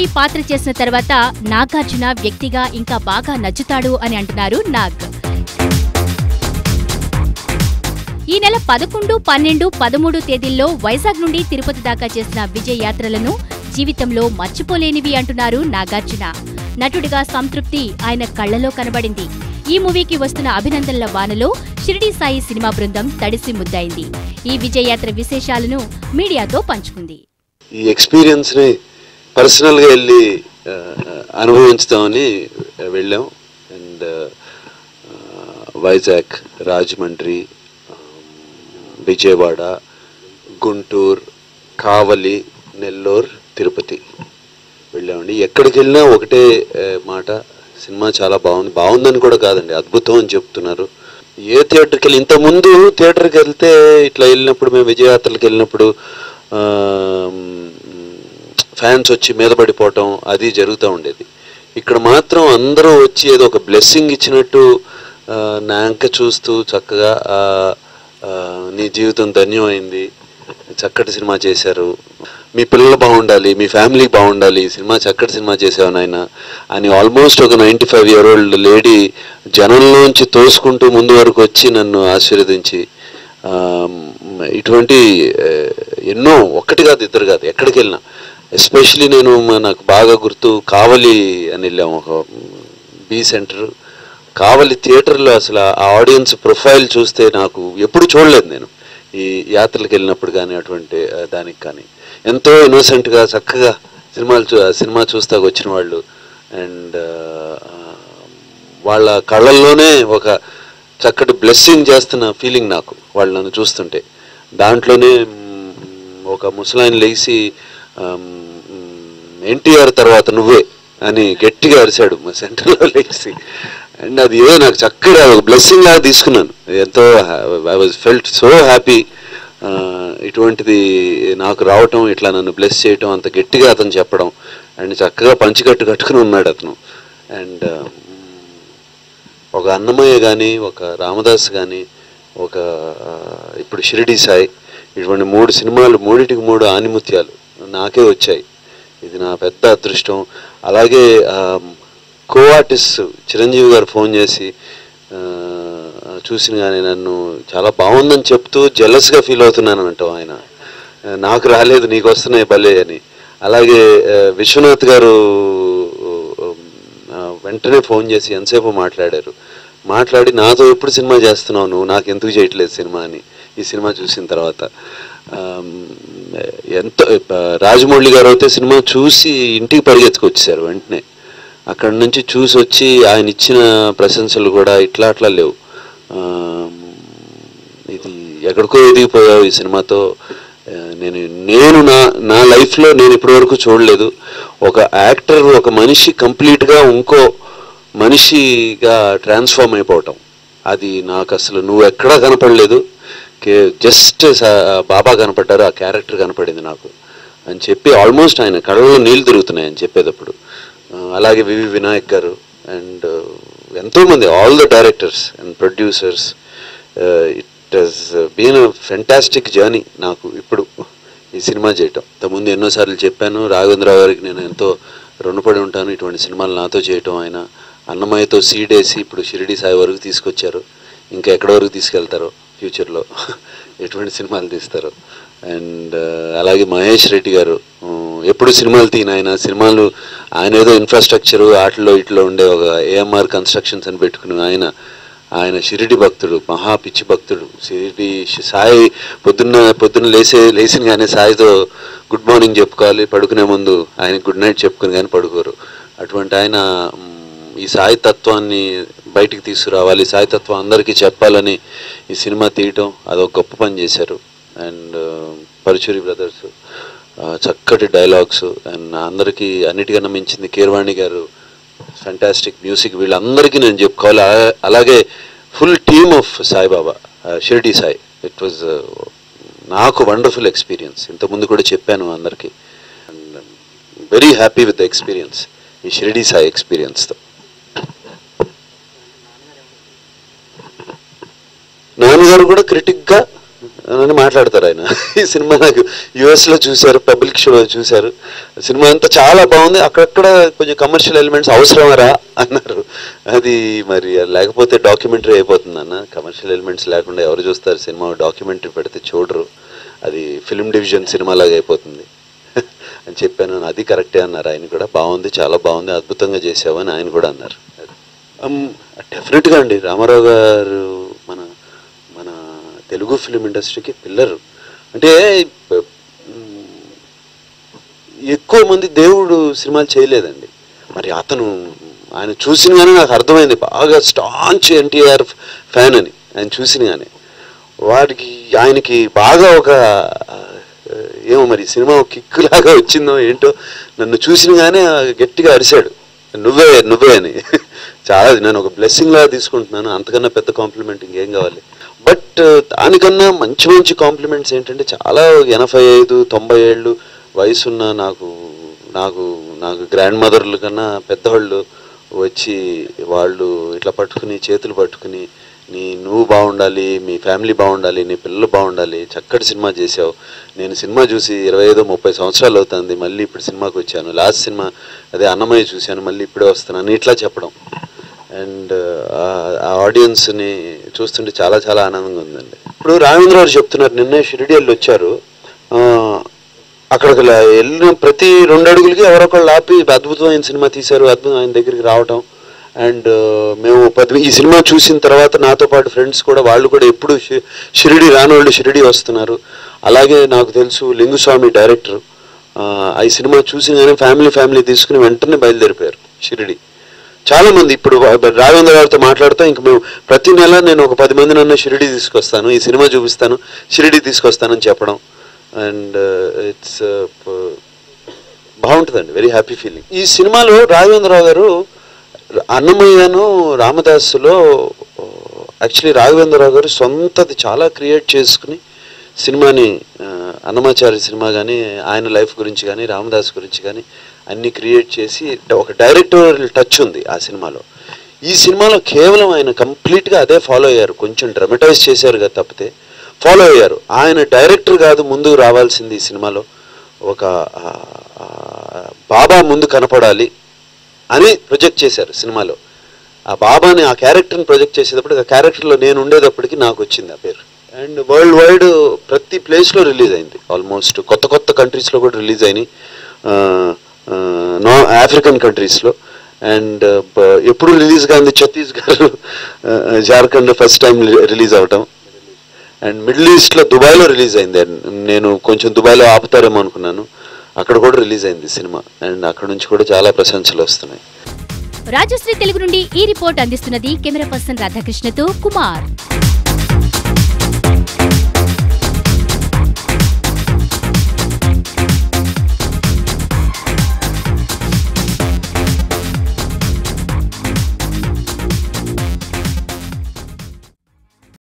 సాయి పాత్ర చేసిన తర్వాత నాగార్జున వ్యక్తిగా ఇంకా బాగా నచ్చుతాడు అని అంటున్నారు నాగ్ ఈ నెల పదకొండు పన్నెండు పదమూడు తేదీల్లో వైజాగ్ నుండి తిరుపతి దాకా చేసిన విజయ యాత్రలను జీవితంలో మర్చిపోలేనివి అంటున్నారు నాగార్జున నటుడిగా సంతృప్తి ఆయన కళ్లలో కనబడింది ఈ మూవీకి వస్తున్న అభినందనల వానలో షిరిడి సాయి సినిమా బృందం తడిసి ముద్దయింది ఈ విజయయాత్ర విశేషాలను మీడియాతో పంచుకుంది ఈ ఎక్స్పీరియన్స్ని పర్సనల్గా వెళ్ళి ఆ, అనుభవించుదామని వెళ్ళాం అండ్ వైజాగ్ రాజమండ్రి ఆ, విజయవాడ గుంటూరు కావలి నెల్లూరు తిరుపతి వెళ్ళామండి ఎక్కడికి వెళ్ళినా ఒకటే ఆ, మాట సినిమా చాలా బాగుంది బాగుందని కూడా కాదండి అద్భుతం అని చెప్తున్నారు ఏ థియేటర్కి వెళ్ళి ఇంతకుముందు థియేటర్కి వెళ్తే ఇట్లా వెళ్ళినప్పుడు మేము విజయయాత్రలకు వెళ్ళినప్పుడు ఆ, ఫ్యాన్స్ వచ్చి మీద పడిపోవటం అది జరుగుతూ ఉండేది ఇక్కడ మాత్రం అందరూ వచ్చి ఏదో ఒక బ్లెస్సింగ్ ఇచ్చినట్టు ఆ, నా అంక చూస్తూ చక్కగా ఆ, ఆ, నీ జీవితం ధన్యమైంది చక్కటి సినిమా చేశారు మీ పిల్లలు బాగుండాలి మీ ఫ్యామిలీ బాగుండాలి ఈ సినిమా చక్కటి సినిమా చేసావు నాయన అని ఆల్మోస్ట్ ఒక ninety five year old lady జనంలోంచి తోసుకుంటూ ముందు వరకు వచ్చి నన్ను ఆశీర్వదించి ఆ, ఇటువంటి ఆ, ఎన్నో ఒక్కటి కాదు ఇద్దరు కాదు ఎక్కడికి వెళ్ళినా ఎస్పెషలీ నేను మ- నాకు బాగా గుర్తు కావలి అని వెళ్ళాము ఒక బి సెంటర్ కావలి థియేటర్లో అసలు ఆ ఆడియన్స్ ప్రొఫైల్ చూస్తే నాకు ఎప్పుడు చూడలేదు నేను ఈ యాత్రలకు వెళ్ళినప్పుడు కానీ అటువంటి ఆ, దానికి కానీ ఎంతో ఇన్నోసెంట్గా చక్కగా సినిమాలు చూ సినిమా చూస్తాకు వచ్చిన వాళ్ళు అండ్ వాళ్ళ కళ్ళల్లోనే ఒక చక్కటి బ్లెస్సింగ్ చేస్తున్న ఫీలింగ్ నాకు వాళ్ళు నన్ను చూస్తుంటే దాంట్లోనే మ్, ఒక ముసలాయన లేచి ఎన్టీఆర్ తర్వాత నువ్వే అని గట్టిగా అరిశాడు మా సెంటర్లో లేచి అండ్ అది ఏదో నాకు చక్కగా ఒక బ్లెస్సింగ్ లాగా తీసుకున్నాను ఎంతో I was felt so happy ఇటువంటిది నాకు రావటం ఇట్లా నన్ను బ్లెస్ చేయటం అంత గట్టిగా అతను చెప్పడం అండ్ చక్కగా పంచికట్టు కట్టుకుని ఉన్నాడు అతను అండ్ ఒక అన్నమయ్య కానీ ఒక రామదాస్ కానీ ఒక ఆ, ఇప్పుడు షిరిడి సాయి ఇటువంటి మూడు సినిమాలు మూడిటికి మూడు ఆనిముత్యాలు నాకే వచ్చాయి ఇది నా పెద్ద అదృష్టం అలాగే కో ఆర్టిస్ట్ చిరంజీవి గారు ఫోన్ చేసి ఆ, చూసిన కానీ నన్ను చాలా బాగుందని చెప్తూ జెలస్గా ఫీల్ అవుతున్నాను అంటాం ఆయన ఆ, నాకు రాలేదు నీకు వస్తున్నాయి భలే అని అలాగే ఆ, విశ్వనాథ్ గారు ఆ, వెంటనే ఫోన్ చేసి ఎంతసేపు మాట్లాడారు మాట్లాడి నాతో ఎప్పుడు సినిమా చేస్తున్నావు నువ్వు నాకు ఎందుకు చేయట్లేదు సినిమా అని ఈ సినిమా చూసిన తర్వాత ఆమ్, ఎంతో ఆ, రాజమౌళి గారు అయితే సినిమా చూసి ఇంటికి పరిగెత్తుకొచ్చేసారు వెంటనే అక్కడ నుంచి చూసి వచ్చి ఆయన ఇచ్చిన ప్రశంసలు కూడా ఇట్లా అట్లా లేవు ఆమ్, ఇది ఎక్కడికో ఎదిగిపోయావు ఈ సినిమాతో ఆ, నేను నేను నా నా లైఫ్లో నేను ఇప్పటివరకు చూడలేదు ఒక యాక్టర్ ఒక మనిషి కంప్లీట్గా ఇంకో మనిషిగా ట్రాన్స్ఫార్మ్ అయిపోవటం అది నాకు అసలు నువ్వు ఎక్కడా కనపడలేదు కే జస్ట్ బాబా కనపడ్డారు ఆ క్యారెక్టర్ కనపడింది నాకు అని చెప్పి ఆల్మోస్ట్ ఆయన కళ్ళలో నీళ్లు తిరుగుతున్నాయి అని చెప్పేటప్పుడు ఆ, అలాగే వివి వినాయక్ గారు అండ్ ఎంతోమంది all the directors and producers it has been a fantastic journey నాకు ఇప్పుడు ఈ సినిమా చేయటం ఇంతకుముందు ఎన్నోసార్లు చెప్పాను రాఘవేంద్రరావు గారికి నేను ఎంతో రుణపడి ఉంటాను ఇటువంటి సినిమాలు నాతో చేయటం ఆయన అన్నమయ్యతో సీడేసి ఇప్పుడు షిరిడి సాయి వరకు తీసుకొచ్చారు ఇంకా ఎక్కడి వరకు తీసుకెళ్తారో ఫ్యూచర్లో ఎటువంటి సినిమాలు తీస్తారు అండ్ అలాగే మహేష్ రెడ్డి గారు ఉమ్, ఎప్పుడు సినిమాలు తీన ఆయన సినిమాలు ఆయన ఏదో ఇన్ఫ్రాస్ట్రక్చరు ఆటలో ఇట్లో ఉండే ఒక ఏఎంఆర్ కన్స్ట్రక్షన్స్ అని పెట్టుకుని ఆయన ఆయన షిరిడి భక్తుడు మహా పిచ్చి భక్తుడు షిరిడి షి- సాయి పొద్దున్న పొద్దున్న లేసే లేచిన కానీ సాయితో గుడ్ మార్నింగ్ చెప్పుకోవాలి పడుకునే ముందు ఆయన గుడ్ నైట్ చెప్పుకుని కానీ పడుకోరు అటువంటి ఆయన మ్, ఈ సాయి తత్వాన్ని బయటికి తీసుకురావాలి సాయి తత్వం అందరికీ చెప్పాలని ఈ సినిమా తీయటం అదొక గొప్ప పని చేశారు అండ్ పరుచూరి బ్రదర్స్ చక్కటి డైలాగ్స్ అండ్ అందరికీ అన్నిటికన్నా మించింది కీర్వాణి గారు ఫంటాస్టిక్ మ్యూజిక్ వీళ్ళందరికీ నేను చెప్పుకోవాలి అలా- అలాగే full team of Sai Baba Shirdi Sai it was నాకు వండర్ఫుల్ ఎక్స్పీరియన్స్ ఇంతకుముందు కూడా చెప్పాను అందరికీ and very happy with the experience ఈ షిరిడి సాయి ఎక్స్పీరియన్స్తో నాన్నగారు కూడా క్రిటిక్గా అని మాట్లాడతారు ఆయన ఈ సినిమా నాకు యుఎస్లో చూశారు పబ్లిక్ షో చూశారు సినిమా అంతా చాలా బాగుంది అక్కడక్కడ కొంచెం కమర్షియల్ ఎలిమెంట్స్ అవసరమరా అన్నారు అది మరి లేకపోతే డాక్యుమెంటరీ అయిపోతుంది అన్న కమర్షియల్ ఎలిమెంట్స్ లేకుండా ఎవరు చూస్తారు సినిమా డాక్యుమెంటరీ పెడితే చూడరు అది ఫిల్మ్ డివిజన్ సినిమా లాగా అయిపోతుంది అని చెప్పాను అది కరెక్టే అన్నారు ఆయన కూడా బాగుంది చాలా బాగుంది అద్భుతంగా చేసావు అని ఆయన కూడా అన్నారు డెఫినెట్గా అండి రామారావు గారు మన మన తెలుగు ఫిలిం ఇండస్ట్రీకి పిల్లరు అంటే మ్, ఎక్కువ మంది దేవుడు సినిమాలు చేయలేదండి మరి అతను ఆయన చూసిన కానీ నాకు అర్థమైంది బాగా స్టాంచ్ ఎన్టీఆర్ ఫ్యాన్ అని ఆయన చూసిన కానీ వాడికి ఆయనకి బాగా ఒక ఆ, ఏమో మరి సినిమా ఒక కిక్ లాగా వచ్చిందో ఏంటో నన్ను చూసిన కానీ గట్టిగా అరిశాడు నువ్వే నువ్వే అని చాలా నేను ఒక బ్లెస్సింగ్ లాగా తీసుకుంటున్నాను అంతకన్నా పెద్ద కాంప్లిమెంట్ ఇంకేం కావాలి బట్ దానికన్నా మంచి మంచి కాంప్లిమెంట్స్ ఏంటంటే చాలా ఎనభై ఐదు తొంభై ఏళ్ళు వయసున్న నాకు నాకు నాకు గ్రాండ్ మదర్ల కన్నా పెద్దవాళ్ళు వచ్చి వాళ్ళు ఇట్లా పట్టుకుని చేతులు పట్టుకుని నీ నువ్వు బాగుండాలి మీ ఫ్యామిలీ బాగుండాలి నీ పిల్లలు బాగుండాలి చక్కటి సినిమా చేసావు నేను సినిమా చూసి ఇరవై ఐదు ముప్పై సంవత్సరాలు అవుతుంది మళ్ళీ ఇప్పుడు సినిమాకి వచ్చాను లాస్ట్ సినిమా అదే అన్నమయ్య చూశాను మళ్ళీ ఇప్పుడే వస్తున్నాను ఇట్లా చెప్పడం అండ్ ఆ ఆడియన్స్ని చూస్తుంటే చాలా చాలా ఆనందంగా ఉందండి ఇప్పుడు రామేంద్ర గారు చెప్తున్నారు నిన్నే షిరిడి వెళ్ళి వచ్చారు ఆ, అక్కడికి లా- వెళ్ళిన ప్రతి రెండు అడుగులకి ఎవరొకళ్ళు ఆపి అద్భుతమైన సినిమా తీశారు అద్భుతం ఆయన దగ్గరికి రావటం అండ్ మేము పది ఈ సినిమా చూసిన తర్వాత నాతో పాటు ఫ్రెండ్స్ కూడా వాళ్ళు కూడా ఎప్పుడు షి- షిరిడి రానోళ్ళు షిరిడి వస్తున్నారు అలాగే నాకు తెలుసు లింగుస్వామి డైరెక్టర్ ఈ సినిమా చూసిన ఫ్యామిలీ ఫ్యామిలీ తీసుకుని వెంటనే బయలుదేరిపోయారు షిరిడి చాలా మంది ఇప్పుడు రాఘవేంద్ర గారితో మాట్లాడుతూ ఇంక మేము ప్రతి నెల నేను ఒక పది మంది నన్ను షిరిడి తీసుకొస్తాను ఈ సినిమా చూపిస్తాను షిరిడి తీసుకొస్తానని చెప్పడం అండ్ ఇట్స్ బాగుంటుందండి వెరీ హ్యాపీ ఫీలింగ్ ఈ సినిమాలో రాఘవేంద్రరావు గారు అన్నమయ్యను రామదాసులో యాక్చువల్లీ రాఘవేంద్రరావు గారు సొంతది చాలా క్రియేట్ చేసుకుని సినిమాని ఆ, అన్నమాచారి సినిమా కానీ ఆయన లైఫ్ గురించి కానీ రామదాస్ గురించి కానీ అన్ని క్రియేట్ చేసి ఒక డైరెక్టోరియల్ టచ్ ఉంది ఆ సినిమాలో ఈ సినిమాలో కేవలం ఆయన కంప్లీట్గా అదే ఫాలో అయ్యారు కొంచెం డ్రమటైజ్ చేశారు కదా తప్పితే ఫాలో అయ్యారు ఆయన డైరెక్టర్ కాదు ముందుకు రావాల్సింది ఈ సినిమాలో ఒక ఆ, ఆ, బాబా ముందు కనపడాలి అని ప్రొజెక్ట్ చేశారు సినిమాలో ఆ బాబాని ఆ క్యారెక్టర్ని ప్రొజెక్ట్ చేసేటప్పుడు ఆ క్యారెక్టర్లో నేను ఉండేటప్పటికి నాకు వచ్చింది ఆ పేరు అండ్ వరల్డ్ వైడ్ ప్రతి ప్లేస్లో రిలీజ్ అయింది ఆల్మోస్ట్ కొత్త కొత్త కంట్రీస్లో కూడా రిలీజ్ అయినాయి నా ఆఫ్రికన్ కంట్రీస్లో అండ్ ఎప్పుడు రిలీజ్ కాంది Chhattisgarh Jharkhand first time release అవటం అండ్ మిడిల్ ఈస్ట్లో దుబాయ్లో రిలీజ్ అయింది And నేను కొంచెం దుబాయ్లో ఆపుతారేమో అనుకున్నాను అక్కడ కూడా రిలీజ్ అయింది సినిమా అండ్ అక్కడ నుంచి కూడా చాలా ప్రశంసలు వస్తున్నాయి రాజశ్రీ తెలుగు నుండి ఈ రిపోర్ట్ అందిస్తున్నది కెమెరా పర్సన్ రాధాకృష్ణతో కుమార్